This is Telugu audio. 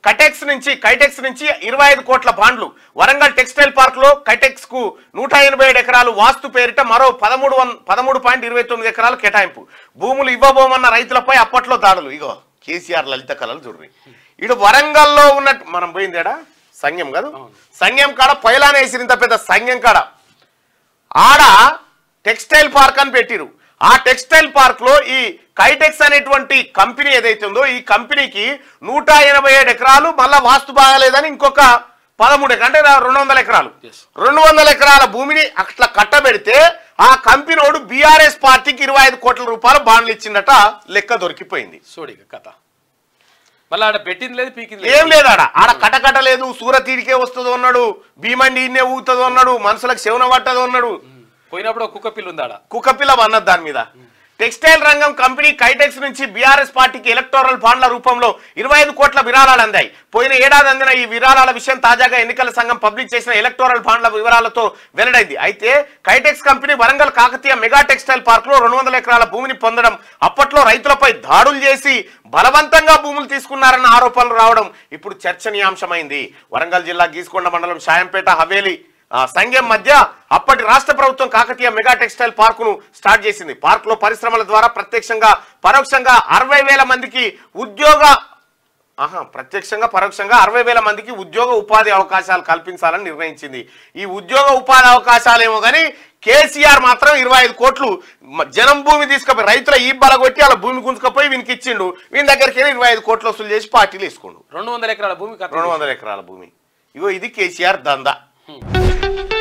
కటెక్స్ నుంచి కైటెక్స్ నుంచి ఇరవై ఐదు కోట్ల బాండ్లు వరంగల్ టెక్స్టైల్ పార్క్ లో కైటెక్స్ కు నూట ఎనభై ఏడు ఎకరాలు వాస్తు పేరిట మరో పదమూడు వన్ పదమూడు పాయింట్ ఇరవై తొమ్మిది ఎకరాలు కేటాయింపు భూములు ఇవ్వబోమన్న రైతులపై అప్పట్లో దాడులు ఇగో కేసీఆర్ లలిత కళలు చూడండి ఇటు వరంగల్లో ఉన్న మనం పోయిందేడా సంఘం కాదు సంఘం కాడ పైలానే వేసిరు ఇంత పెద్ద సంఘం కాడ ఆడ టెక్స్టైల్ పార్క్ అని పెట్టిరు ఆ టెక్స్టైల్ పార్క్ లో ఈ కైటెక్స్ అనేటువంటి కంపెనీ ఏదైతే ఉందో ఈ కంపెనీకి నూట ఎనభై ఏడు ఎకరాలు మళ్ళా వాస్తు బాగాలేదని ఇంకొక పదమూడు ఎకరాలు అంటే రెండు వందల ఎకరాలు Yes. రెండు వందల ఎకరాల భూమిని అట్లా కట్టబెడితే ఆ కంపెనీడు బీఆర్ఎస్ పార్టీకి ఇరవై ఐదు కోట్ల రూపాయలు బాండ్లు ఇచ్చిందట లెక్క దొరికిపోయింది చూడిక కథ మళ్ళీ ఆడ పెట్టింది లేదు పీకింది ఏం లేదు ఆడ ఆడ కటకట లేదు సూరతీడికే వస్తుందో అన్నాడు భీమండి ఇన్నే ఊగుతుందో అన్నాడు మనుషులకు శవన పట్టదో అన్నాడు పోయినప్పుడు ఒక కుక్క పిల్ల ఉంది ఆడ కుక్కపిల్ల అన్నది దాని మీద టెక్స్టైల్ రంగం కంపెనీ కైటెక్స్ నుంచి బీఆర్ఎస్ పార్టీకి ఎలక్టోరల్ బాండ్ల రూపంలో ఇరవై ఐదు కోట్ల విరాళాలు అందాయి పోయిన ఏడాది అందిన ఈ విరాళాల విషయం తాజాగా ఎన్నికల సంఘం పబ్లిక్ చేసిన ఎలక్టోరల్ బాండ్ల వివరాలతో వెల్లడైంది అయితే Kitex company Warangal Kakatiya mega textile park లో రెండు వందల ఎకరాల భూమిని పొందడం అప్పట్లో రైతులపై దాడులు చేసి బలవంతంగా భూములు తీసుకున్నారన్న ఆరోపణలు రావడం ఇప్పుడు చర్చనీయాంశమైంది వరంగల్ జిల్లా గీసుకొండ మండలం షాయంపేట హవేలి ఆ, సంఘం మధ్య అప్పటి రాష్ట్ర ప్రభుత్వం కాకతీయ మెగా టెక్స్టైల్ పార్క్ ను స్టార్ట్ చేసింది పార్క్ లో పరిశ్రమల ద్వారా ప్రత్యక్షంగా పరోక్షంగా అరవై వేల మందికి ఉద్యోగ ఆహా ప్రత్యక్షంగా పరోక్షంగా అరవై వేల మందికి ఉద్యోగ ఉపాధి అవకాశాలు కల్పించాలని నిర్ణయించింది ఈ ఉద్యోగ ఉపాధి అవకాశాలేమో కానీ కేసీఆర్ మాత్రం ఇరవై ఐదు కోట్లు మ- జనం భూమి తీసుకుపోయి రైతుల ఈ బలగొట్టి అలా భూమి గుంజుకపోయి వీనికి ఇచ్చిండు వీని దగ్గరికి వెళ్ళి ఇరవై ఐదు కోట్లు వసూలు చేసి పార్టీలు వేసుకోండు రెండు వందల ఎకరాల భూమి కథ రెండు వందల ఎకరాల భూమి ఇగో ఇది కేసీఆర్ దందా